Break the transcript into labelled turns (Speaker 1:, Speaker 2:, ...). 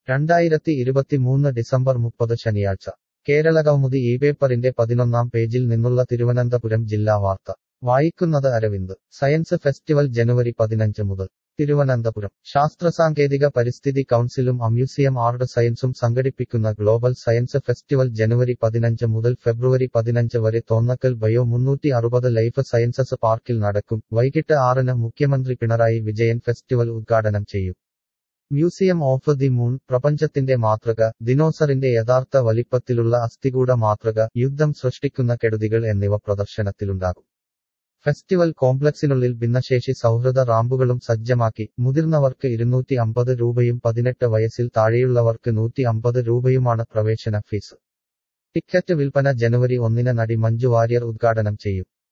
Speaker 1: രണ്ടായിരത്തി ഇരുപത്തിമൂന്ന് ഡിസംബർ മുപ്പത് ശനിയാഴ്ച കേരളകൗമുദി ഈ പേപ്പറിന്റെ പതിനൊന്നാം പേജിൽ നിന്നുള്ള തിരുവനന്തപുരം ജില്ലാ വാർത്ത വായിക്കുന്നത് അരവിന്ദ് സയൻസ് ഫെസ്റ്റിവൽ ജനുവരി പതിനഞ്ച് മുതൽ തിരുവനന്തപുരം ശാസ്ത്രസാങ്കേതിക പരിസ്ഥിതി കൗൺസിലും അമ്യൂസിയം ആർട്ട് സയൻസും സംഘടിപ്പിക്കുന്ന ഗ്ലോബൽ സയൻസ് ഫെസ്റ്റിവൽ ജനുവരി പതിനഞ്ച് മുതൽ ഫെബ്രുവരി പതിനഞ്ച് വരെ തോന്നക്കൽ ബയോ മുന്നൂറ്റി അറുപത് ലൈഫ് സയൻസസ് പാർക്കിൽ നടക്കും വൈകിട്ട് ആറിന് മുഖ്യമന്ത്രി പിണറായി വിജയൻ ഫെസ്റ്റിവൽ ഉദ്ഘാടനം ചെയ്യും മ്യൂസിയം ഓഫ് ദി മൂൺ പ്രപഞ്ചത്തിന്റെ മാതൃക ദിനോസറിന്റെ യഥാർത്ഥ വലിപ്പത്തിലുള്ള അസ്ഥികൂട മാതൃക യുദ്ധം സൃഷ്ടിക്കുന്ന കെടുതികൾ എന്നിവ പ്രദർശനത്തിലുണ്ടാകും ഫെസ്റ്റിവൽ കോംപ്ലക്സിനുള്ളിൽ ഭിന്നശേഷി സൗഹൃദ റാമ്പുകളും സജ്ജമാക്കി മുതിർന്നവർക്ക് ഇരുന്നൂറ്റി അമ്പത് രൂപയും പതിനെട്ട് വയസ്സിൽ താഴെയുള്ളവർക്ക് നൂറ്റി അമ്പത് രൂപയുമാണ് പ്രവേശന ഫീസ് ടിക്കറ്റ് വിൽപ്പന ജനുവരി ഒന്നിന് നടി മഞ്ജു വാര്യർ ഉദ്ഘാടനം ചെയ്യും